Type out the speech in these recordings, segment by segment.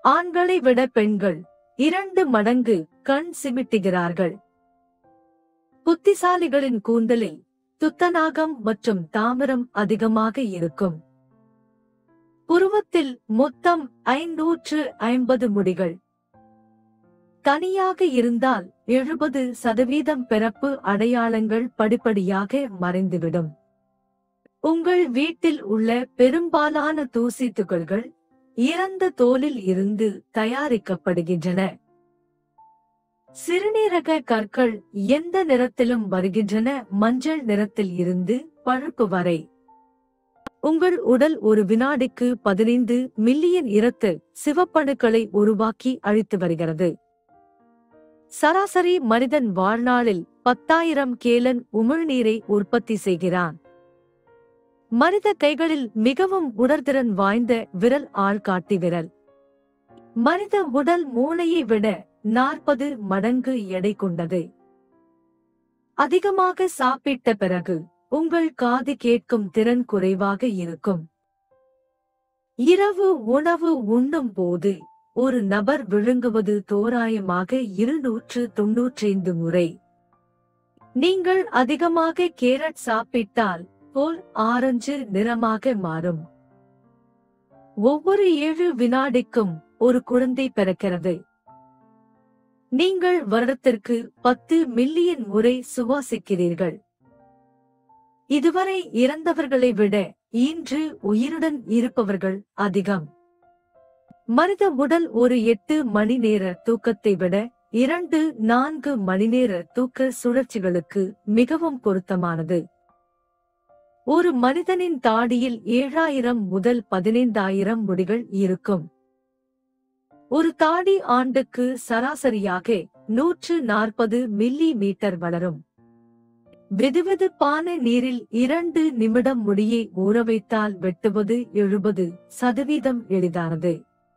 ஆண்களை விட பெண்கள் இரண்டு மடங்கு கண் சிமிட்டுகிறார்கள் புத்திசாலிகளின் கூந்தலில் துத்தநாகம் மற்றும் தாமிரம் அதிகமாக இருக்கும் புருவத்தில் மொத்தம் ஐநூற்று ஐம்பது முடிகள் தனியாக இருந்தால் எழுபது சதவீதம் பிறப்பு அடையாளங்கள் படிப்படியாக மறைந்துவிடும் உங்கள் வீட்டில் உள்ள பெரும்பாலான தூசி துகள்கள் இறந்த தோலில் இருந்து தயாரிக்கப்படுகின்றன சிறுநீரக கற்கள் எந்த நிறத்திலும் வருகின்றன மஞ்சள் நிறத்தில் இருந்து பழுப்பு வரை உங்கள் உடல் ஒரு வினாடிக்கு பதினைந்து மில்லியன் இரத்து சிவப்பணுக்களை உருவாக்கி அழித்து வருகிறது சராசரி மனிதன் வாழ்நாளில் பத்தாயிரம் கேலன் உமிழ்நீரை உற்பத்தி செய்கிறான் மனித கைகளில் மிகவும் உணர்திறன் வாய்ந்த விரல் ஆள்காட்டி விரல் மனித உடல் மூளையை விட நாற்பது மடங்கு எடை கொண்டது அதிகமாக சாப்பிட்ட பிறகு உங்கள் காது கேட்கும் திறன் குறைவாக இருக்கும் இரவு உணவு உண்ணும் போது ஒரு நபர் விழுங்குவது தோராயமாக இருநூற்று தொன்னூற்றைந்து முறை நீங்கள் அதிகமாக கேரட் சாப்பிட்டால் போல் ஆரஞ்சு நிறமாக மாறும் ஒவ்வொரு ஏழு வினாடிக்கும் ஒரு குழந்தை பிறக்கிறது நீங்கள் வருடத்திற்கு பத்து மில்லியன் முறை சுவாசிக்கிறீர்கள் இதுவரை இறந்தவர்களை விட இன்று உயிருடன் இருப்பவர்கள் அதிகம் மனித உடல் ஒரு எட்டு மணி நேர தூக்கத்தை விட இரண்டு நான்கு மணி நேர தூக்க சுழற்சிகளுக்கு மிகவும் பொருத்தமானது ஒரு மனிதனின் தாடியில் ஏழாயிரம் முதல் பதினைந்தாயிரம் முடிகள் இருக்கும் ஒரு தாடி ஆண்டுக்கு சராசரியாக நூற்று நாற்பது மில்லி மீட்டர் வளரும் வெதுவெதுப்பான நீரில் இரண்டு நிமிடம் முடியை ஊற வைத்தால் வெட்டுவது எழுபது சதவீதம் எளிதானது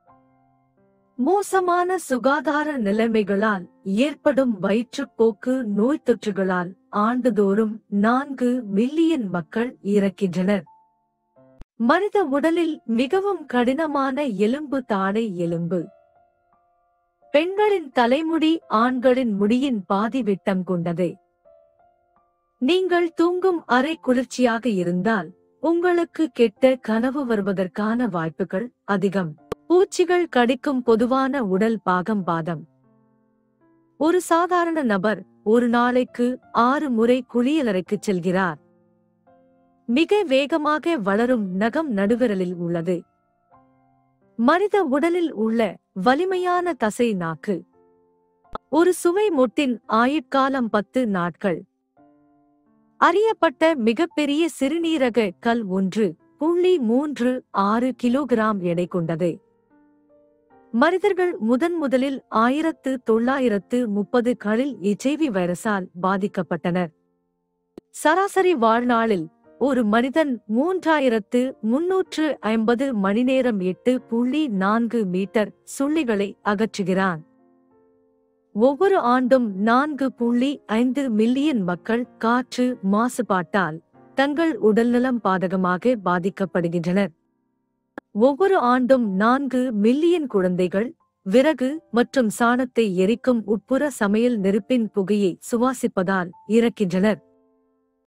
மோசமான சுகாதார நிலைமைகளால் ஏற்படும் வயிற்றுப்போக்கு நோய் தொற்றுகளால் ஆண்டுதோறும் நான்கு மில்லியன் மக்கள் இறக்கின்றனர் மனித உடலில் மிகவும் கடினமான எலும்பு தாடை எலும்பு பெண்களின் தலைமுடி ஆண்களின் முடியின் பாதி விட்டம் கொண்டது நீங்கள் தூங்கும் அறை குளிர்ச்சியாக இருந்தால் உங்களுக்கு கெட்ட கனவு வருவதற்கான வாய்ப்புகள் அதிகம் பூச்சிகள் கடிக்கும் பொதுவான உடல் பாகம் பாதம் ஒரு சாதாரண நபர் ஒரு நாளைக்கு ஆறு முறை குளியலறைக்குச் செல்கிறார் மிக வேகமாக வளரும் நகம் நடுவிரலில் உள்ளது மனித உடலில் உள்ள வலிமையான தசை நாக்கு ஒரு சுவை மொட்டின் ஆயுட்காலம் பத்து நாட்கள் அறியப்பட்ட மிகப்பெரிய சிறுநீரக கல் ஒன்று புள்ளி மூன்று ஆறு கிலோகிராம் எடை கொண்டது மனிதர்கள் முதன் முதலில் ஆயிரத்து தொள்ளாயிரத்து முப்பது களில் எச்ஐவி வைரஸால் பாதிக்கப்பட்டனர் சராசரி வாழ்நாளில் ஒரு மனிதன் மூன்றாயிரத்து முன்னூற்று ஐம்பது மணி நேரம் எட்டு புள்ளி நான்கு மீட்டர் சுள்ளிகளை அகற்றுகிறான் ஒவ்வொரு ஆண்டும் நான்கு புள்ளி ஐந்து மில்லியன் மக்கள் காற்று மாசுபாட்டால் தங்கள் உடல்நலம் பாதகமாக பாதிக்கப்படுகின்றனர் ஒவ்வொரு ஆண்டும் நான்கு மில்லியன் குழந்தைகள் விறகு மற்றும் சாணத்தை எரிக்கும் உட்புற சமையல் நெருப்பின் புகையை சுவாசிப்பதால் இறக்கின்றனர்